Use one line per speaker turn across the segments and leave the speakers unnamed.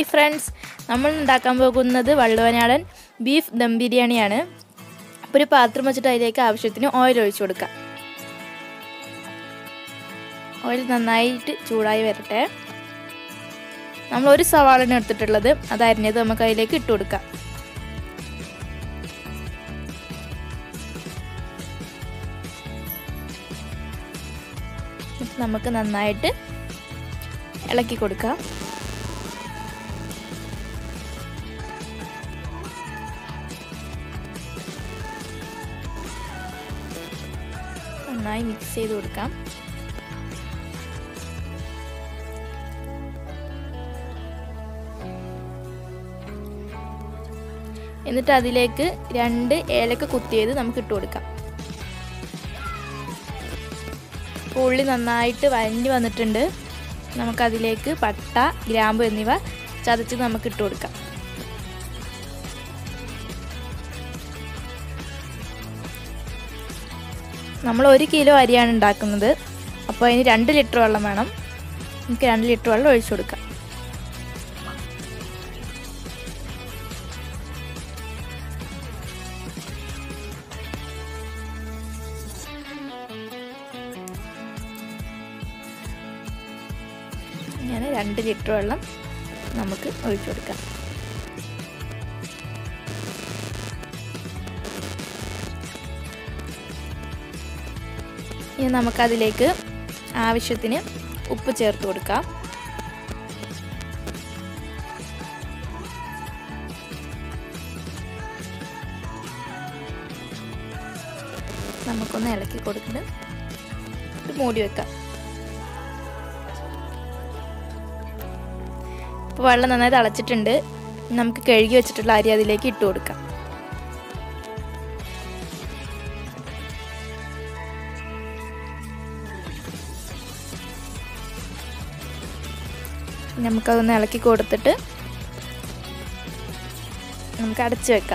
hi friends നമ്മൾ ഉണ്ടാക്കാൻ പോകുന്നത് വള്ളുവനാടൻ ബീഫ് ദം ബിരിയാണിയാണ് അപ്പോൾ ഒരു പാത്രം വെച്ചിട്ട് അതിലേക്ക് ആവശ്യത്തിന് ഓയിൽ ഒഴിച്ചു കൊടുക്കാം ഓയിൽ നന്നായിട്ട് ചൂടായി വരട്ടെ നമ്മൾ ഒരു സവാളാണ് എടുത്തിട്ടുള്ളത് അത് അരിഞ്ഞത് നമുക്ക് അതിലേക്ക് ഇട്ട് കൊടുക്കാം നമുക്ക് നന്നായിട്ട് ഇളക്കി കൊടുക്കാം നന്നായി മിക്സ് ചെയ്ത് കൊടുക്കാം എന്നിട്ട് അതിലേക്ക് രണ്ട് ഏലക്ക കുത്തിയത് നമുക്ക് ഇട്ട് കൊടുക്കാം ഉള്ളി നന്നായിട്ട് വഴഞ്ഞു വന്നിട്ടുണ്ട് നമുക്കതിലേക്ക് പട്ട ഗ്രാമ്പു എന്നിവ ചതച്ച് നമുക്ക് ഇട്ട് കൊടുക്കാം നമ്മൾ ഒരു കിലോ അരിയാണ് ഉണ്ടാക്കുന്നത് അപ്പോൾ അതിന് രണ്ട് ലിറ്റർ വെള്ളം വേണം നമുക്ക് രണ്ട് ലിറ്റർ വെള്ളം ഒഴിച്ചു കൊടുക്കാം ഇങ്ങനെ രണ്ട് ലിറ്റർ വെള്ളം നമുക്ക് ഒഴിച്ചു കൊടുക്കാം ഇനി നമുക്കതിലേക്ക് ആവശ്യത്തിന് ഉപ്പ് ചേർത്ത് കൊടുക്കാം നമുക്കൊന്ന് ഇളക്കി കൊടുത്തിട്ട് മൂടി വെക്കാം ഇപ്പോൾ വെള്ളം നന്നായി തിളച്ചിട്ടുണ്ട് നമുക്ക് കഴുകി വെച്ചിട്ടുള്ള അരി അതിലേക്ക് ഇട്ട് കൊടുക്കാം നമുക്കതൊന്ന് ഇളക്കി കൊടുത്തിട്ട് നമുക്ക് അടച്ചു വെക്കാം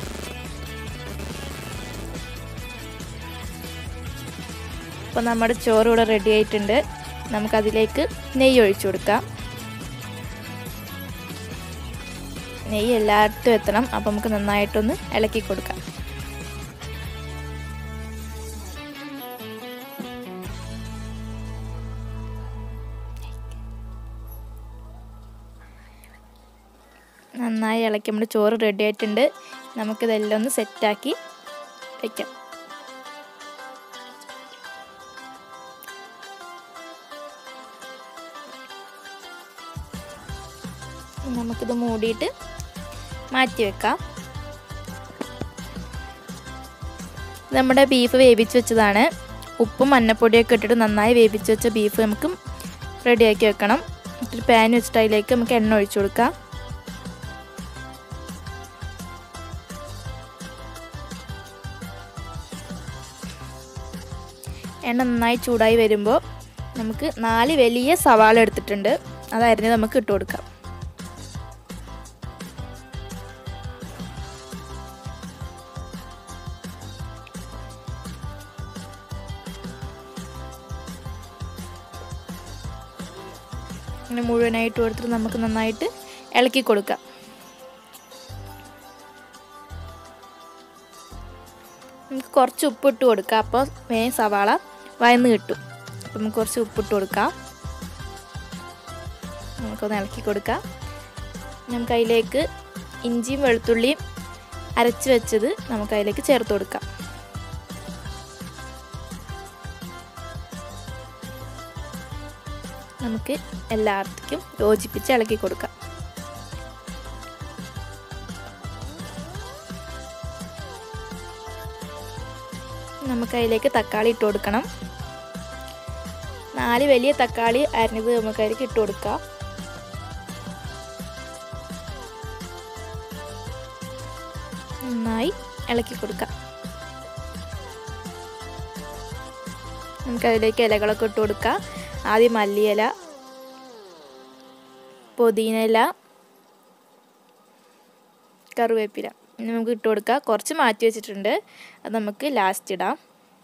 അപ്പോൾ നമ്മുടെ ചോറ് ഇവിടെ റെഡി ആയിട്ടുണ്ട് നമുക്കതിലേക്ക് നെയ്യ് ഒഴിച്ചു കൊടുക്കാം നെയ്യ് എല്ലായിടത്തും എത്തണം അപ്പം നമുക്ക് നന്നായിട്ടൊന്ന് ഇളക്കി കൊടുക്കാം നന്നായി ഇളക്കി നമ്മുടെ ചോറ് റെഡി ആയിട്ടുണ്ട് നമുക്കിതെല്ലാം ഒന്ന് സെറ്റാക്കി വയ്ക്കാം നമുക്കിത് മൂടിയിട്ട് മാറ്റി വെക്കാം നമ്മുടെ ബീഫ് വേവിച്ച് വെച്ചതാണ് ഉപ്പും മഞ്ഞപ്പൊടിയൊക്കെ ഇട്ടിട്ട് നന്നായി വേവിച്ച് വെച്ച ബീഫ് നമുക്ക് റെഡിയാക്കി വെക്കണം ഒരു പാൻ വെച്ചിട്ട് അതിലേക്ക് നമുക്ക് എണ്ണ ഒഴിച്ചു കൊടുക്കാം എണ്ണ നന്നായി ചൂടായി വരുമ്പോൾ നമുക്ക് നാല് വലിയ സവാള എടുത്തിട്ടുണ്ട് അതായിരുന്നു നമുക്ക് ഇട്ട് കൊടുക്കാം അങ്ങനെ മുഴുവനായിട്ട് കൊടുത്തിട്ട് നമുക്ക് നന്നായിട്ട് ഇളക്കി കൊടുക്കാം നമുക്ക് കുറച്ച് ഉപ്പിട്ട് കൊടുക്കാം അപ്പോൾ വേഗം സവാള വയന്ന് കിട്ടും അപ്പം നമുക്ക് കുറച്ച് ഉപ്പിട്ട് കൊടുക്കാം നമുക്കൊന്ന് ഇളക്കി കൊടുക്കാം നമുക്ക് അതിലേക്ക് ഇഞ്ചിയും വെളുത്തുള്ളിയും അരച്ച് വെച്ചത് നമുക്ക് അതിലേക്ക് ചേർത്ത് കൊടുക്കാം നമുക്ക് എല്ലാവർക്കും യോജിപ്പിച്ച് ഇളക്കി കൊടുക്കാം നമുക്ക് അതിലേക്ക് തക്കാളി ഇട്ട് കൊടുക്കണം നാല് വലിയ തക്കാളി അരിഞ്ഞത് നമുക്ക് അതിലേക്ക് ഇട്ട് കൊടുക്കാം നന്നായി ഇളക്കി കൊടുക്കാം നമുക്ക് അതിലേക്ക് ഇലകളൊക്കെ ഇട്ട് കൊടുക്കാം ആദ്യം മല്ലിയില പുതിനയില കറിവേപ്പില നമുക്ക് ഇട്ട് കൊടുക്കാം കുറച്ച് മാറ്റി വെച്ചിട്ടുണ്ട് അത് നമുക്ക് ലാസ്റ്റ് ഇടാം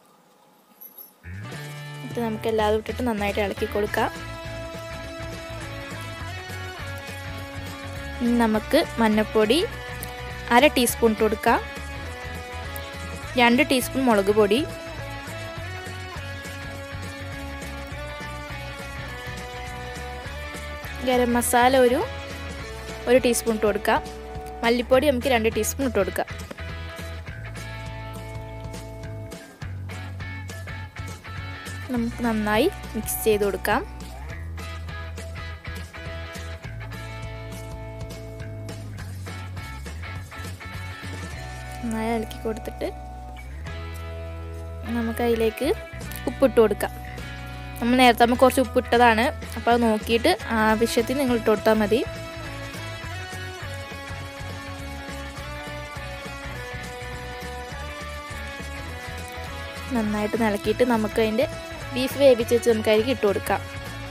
എന്നിട്ട് നമുക്ക് എല്ലാതും ഇട്ടിട്ട് നന്നായിട്ട് ഇളക്കി കൊടുക്കാം ഇനി നമുക്ക് മഞ്ഞൾപ്പൊടി അര ടീസ്പൂൺ ഇട്ട് കൊടുക്കാം രണ്ട് ടീസ്പൂൺ മുളക് പൊടി ഗരം മസാല ഒരു ഒരു ടീസ്പൂൺ ഇട്ട് കൊടുക്കാം മല്ലിപ്പൊടി നമുക്ക് രണ്ട് ടീസ്പൂൺ ഇട്ട് കൊടുക്കാം നമുക്ക് നന്നായി മിക്സ് ചെയ്ത് കൊടുക്കാം നന്നായി ഇളക്കി കൊടുത്തിട്ട് നമുക്ക് അതിലേക്ക് ഉപ്പിട്ട് കൊടുക്കാം നമ്മൾ നേരത്തെ നമ്മൾ കുറച്ച് ഉപ്പിട്ടതാണ് അപ്പോൾ അത് നോക്കിയിട്ട് ആവശ്യത്തിന് നിങ്ങൾ ഇട്ട് കൊടുത്താൽ മതി നന്നായിട്ട് നിലക്കിയിട്ട് നമുക്ക് അതിൻ്റെ ബീഫ് വേവിച്ച് വെച്ച് നമുക്ക് അതിലേക്ക് ഇട്ട് കൊടുക്കാം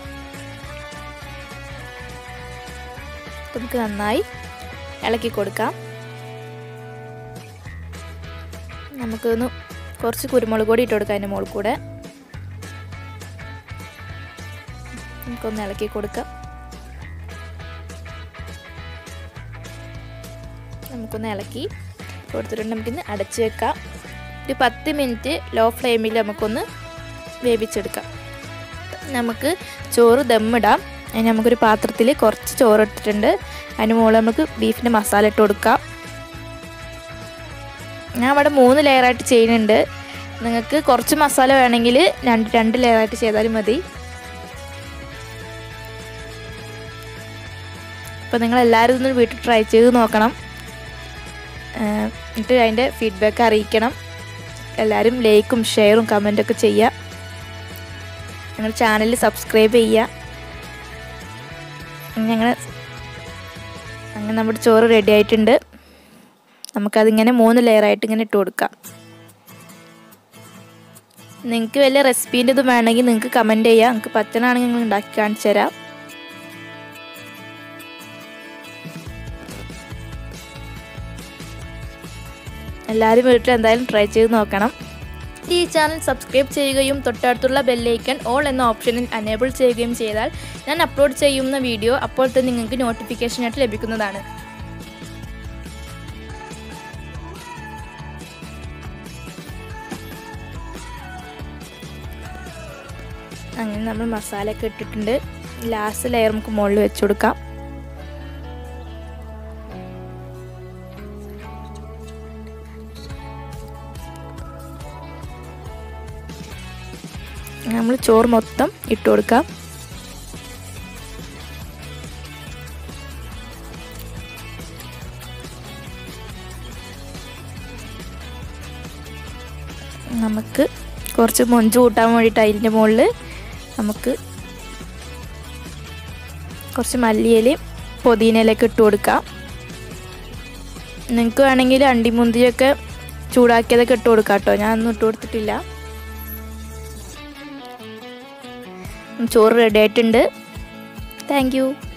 നമുക്ക് നന്നായി ഇളക്കി കൊടുക്കാം നമുക്കൊന്ന് കുറച്ച് കുരുമുളക് പൊടി ഇട്ട് കൊടുക്കാം അതിൻ്റെ മുകളിൽ കൂടെ നമുക്കൊന്ന് ഇളക്കി കൊടുക്കാം നമുക്കൊന്ന് ഇളക്കി കൊടുത്തിട്ടുണ്ട് നമുക്കിന്ന് അടച്ച് വെക്കാം ഒരു പത്ത് മിനിറ്റ് ലോ ഫ്ലെയിമിൽ നമുക്കൊന്ന് വേവിച്ചെടുക്കാം നമുക്ക് ചോറ് ദമ്മിടാം അതിന് നമുക്കൊരു പാത്രത്തിൽ കുറച്ച് ചോറ് ഇട്ടിട്ടുണ്ട് അതിന് മുകളിൽ നമുക്ക് ബീഫിൻ്റെ മസാല ഇട്ട് കൊടുക്കാം ഞാൻ അവിടെ മൂന്ന് ലെയറായിട്ട് ചെയ്യുന്നുണ്ട് നിങ്ങൾക്ക് കുറച്ച് മസാല വേണമെങ്കിൽ രണ്ട് രണ്ട് ലെയറായിട്ട് ചെയ്താലും മതി അപ്പോൾ നിങ്ങൾ എല്ലാവരും ഒന്ന് വീട്ടിൽ ട്രൈ ചെയ്ത് നോക്കണം എന്നിട്ട് അതിൻ്റെ ഫീഡ്ബാക്ക് അറിയിക്കണം എല്ലാവരും ലൈക്കും ഷെയറും കമൻറ്റൊക്കെ ചെയ്യുക ഞങ്ങൾ ചാനൽ സബ്സ്ക്രൈബ് ചെയ്യുക ഞങ്ങൾ അങ്ങനെ നമ്മുടെ ചോറ് റെഡി ആയിട്ടുണ്ട് നമുക്കതിങ്ങനെ മൂന്ന് ലെയറായിട്ട് ഇങ്ങനെ ഇട്ട് കൊടുക്കാം നിങ്ങൾക്ക് വല്ല റെസിപ്പീൻ്റെ ഇത് വേണമെങ്കിൽ നിങ്ങൾക്ക് കമൻറ്റ് ചെയ്യാം നിങ്ങൾക്ക് പറ്റണാണെങ്കിൽ നിങ്ങൾ ഉണ്ടാക്കി കാണിച്ചു തരാം എല്ലാവരും വീട്ടിൽ എന്തായാലും ട്രൈ ചെയ്ത് നോക്കണം ഈ ചാനൽ സബ്സ്ക്രൈബ് ചെയ്യുകയും തൊട്ടടുത്തുള്ള ബെല്ലൈക്കൺ ഓൾ എന്ന ഓപ്ഷനിൽ അനേബിൾ ചെയ്യുകയും ചെയ്താൽ ഞാൻ അപ്ലോഡ് ചെയ്യുന്ന വീഡിയോ അപ്പോൾ തന്നെ നിങ്ങൾക്ക് നോട്ടിഫിക്കേഷനായിട്ട് ലഭിക്കുന്നതാണ് അങ്ങനെ നമ്മൾ മസാലയൊക്കെ ഇട്ടിട്ടുണ്ട് ലാസ്റ്റ് ലെയർ നമുക്ക് മുകളിൽ വെച്ച് കൊടുക്കാം നമ്മൾ ചോറ് മൊത്തം ഇട്ട് കൊടുക്കാം നമുക്ക് കുറച്ച് മൊഞ്ച് കൂട്ടാൻ വേണ്ടിയിട്ട് അതിൻ്റെ മുകളിൽ നമുക്ക് കുറച്ച് മല്ലിയിലയും പുതിനയിലൊക്കെ ഇട്ട് കൊടുക്കാം നിങ്ങൾക്ക് വേണമെങ്കിൽ അണ്ടിമുന്തിയൊക്കെ ചൂടാക്കിയതൊക്കെ ഇട്ട് കൊടുക്കാം കേട്ടോ ഞാനൊന്നും ഇട്ട് കൊടുത്തിട്ടില്ല ചോറ് റെഡി ആയിട്ടുണ്ട് താങ്ക് യു